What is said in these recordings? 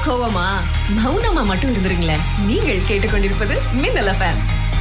கோவமா மௌனமா மட்டும் இருந்துருங்களேன் நீங்கள் கேட்டுக்கொண்டிருப்பது மின்னல் எஃப்எம்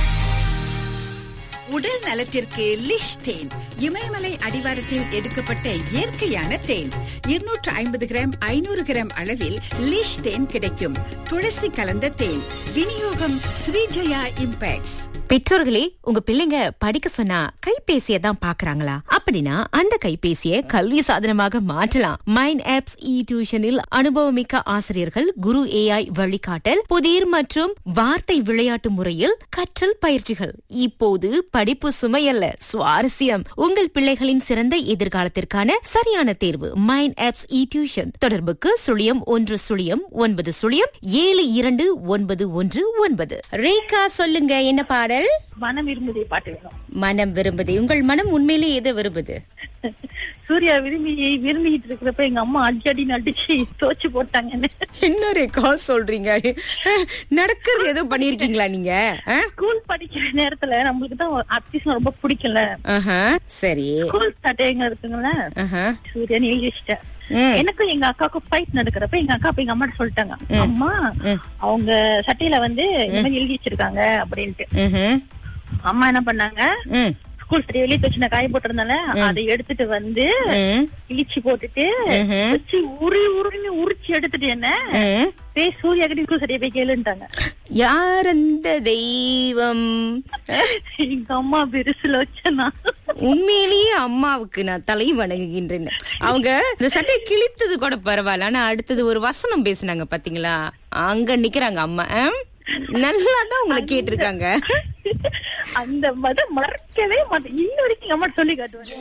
உடல் நலத்திற்கு லிஷ் தேன் இமயமலை அடிவாரத்தில் எடுக்கப்பட்ட இயற்கையான தேன் இருநூற்று ஐம்பது கிராம் ஐநூறு கிராம் அளவில் லிஷ் தேன் கிடைக்கும் துளசி கலந்த தேன் விநியோகம் ஸ்ரீஜயா இம்பேக்ட்ஸ் பெற்றோர்களே உங்க பிள்ளைங்க படிக்க சொன்னா கைபேசியை தான் பாக்குறாங்களா அப்படின்னா அந்த கைபேசியை கல்வி சாதனமாக மாற்றலாம் மைண்ட் ஆப்ஸ் இ டியூஷனில் அனுபவமிக்க ஆசிரியர்கள் குரு ஏஐ வழிகாட்டல் புதிர் மற்றும் வார்த்தை விளையாட்டு முறையில் கற்றல் பயிற்சிகள் இப்போது படிப்பு சுமையல்ல சுவாரஸ்யம் உங்கள் பிள்ளைகளின் சிறந்த எதிர்காலத்திற்கான சரியான தேர்வு மைண்ட் ஆப்ஸ் இ டியூஷன் தொடர்புக்கு சுழியம் ஒன்று சுழியம் ஒன்பது சுழியம் ஏழு இரண்டு ஒன்பது ஒன்று ஒன்பது ரேகா சொல்லுங்க என்ன பாடல் மனம் விரும்புதே பாட்டு வேணும் மனம் விரும்புது உங்கள் மனம் உண்மையிலே எதை விரும்புது சூர்யா விரும்பி விரும்பிட்டு இருக்கிறப்ப எங்க அம்மா அடி அடி நடிச்சு தோச்சு போட்டாங்கன்னு என்ன ரேகா சொல்றீங்க நடக்கிறது ஏதோ பண்ணிருக்கீங்களா நீங்க ஆ? ஸ்கூல் படிக்கிற நேரத்துல நம்மளுக்கு தான் ஆர்டிஸ்ட் ரொம்ப பிடிக்கல ஆஹா, சரி ஸ்கூல் சட்டைங்க இருக்குங்களா ஆஹா. சூர்யா நீ எழுதிச்சிட்டேன் ம். எனக்கும் எங்க அக்காவுக்கும் ஃபைட் நடக்கிறப்ப எங்க அக்கா அப்ப எங்க அம்மா சொல்லிட்டாங்க அம்மா ம். அவங்க சட்டையில வந்து இந்த மாதிரி எழுதி வச்சிருக்காங்க அப்படின்ட்டு ம்ஹும். அம்மா என்ன பண்ணாங்க ம். ஸ்கூல் சட்டை வெளியே வச்சு நான் காய போட்டிருந்தால அதை எடுத்துட்டு வந்து ம். இழிச்சு போட்டுட்டு ம்ஹும். வச்சு உரி உருன்னு உரிச்சு எடுத்துட்டு என்ன ம். பேய் சூர்யா கிட்ட ஸ்கூல் சட்டையை போய் கேளுன்ட்டாங்க யார் அந்த தெய்வம் எங்க அம்மா பெருசுல வச்சனா உண்மையிலேயே அம்மாவுக்கு நான் தலை வணங்குகின்றேன் அவங்க இந்த சட்டையை கிழித்தது கூட பரவாயில்ல ஆனா அடுத்தது ஒரு வசனம் பேசுனாங்க பாத்தீங்களா அங்க நிக்கிறாங்க அம்மா ஆம்? நல்லா தான் உங்களை கேட்டிருக்காங்க அந்த மத மறக்கவே மாட்டேன் இன்ன வரைக்கும் எங்க அம்மா சொல்லி காட்டுவாங்க